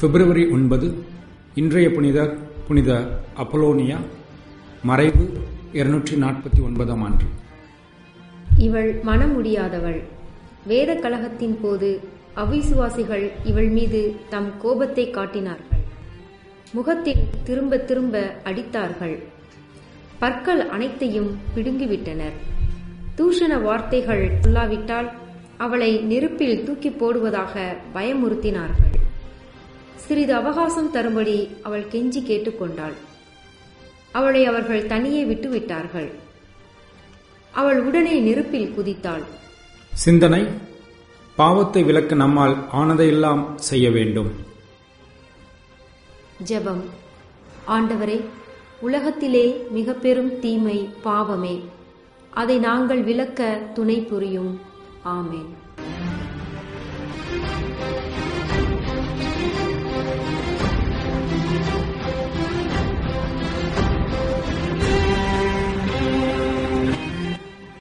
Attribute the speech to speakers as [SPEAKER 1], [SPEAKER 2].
[SPEAKER 1] பிப்ரவரி ஒன்பது இன்றைய புனிதர் புனித அப்பலோனியா மறைவு இருநூற்றி நாற்பத்தி ஒன்பதாம் ஆண்டு
[SPEAKER 2] இவள் மனமுடியாதவள் வேத கலகத்தின் போது அவிசுவாசிகள் இவள் மீது தம் கோபத்தை காட்டினார்கள் முகத்தில் திரும்ப திரும்ப அடித்தார்கள் பற்கள் அனைத்தையும் பிடுங்கிவிட்டனர் தூஷண வார்த்தைகள் சொல்லாவிட்டால் அவளை நெருப்பில் தூக்கி போடுவதாக பயமுறுத்தினார்கள் சிறிது அவகாசம் தரும்படி அவள் கெஞ்சி கேட்டுக்கொண்டாள் அவளை அவர்கள் தனியே விட்டுவிட்டார்கள் அவள் உடனே நெருப்பில் குதித்தாள்
[SPEAKER 1] சிந்தனை பாவத்தை விலக்க நம்மால் ஆனதையெல்லாம் செய்ய வேண்டும்
[SPEAKER 2] ஜெபம் ஆண்டவரே உலகத்திலே மிக பெரும் தீமை பாவமே அதை நாங்கள் விலக்க துணை புரியும் ஆமேன்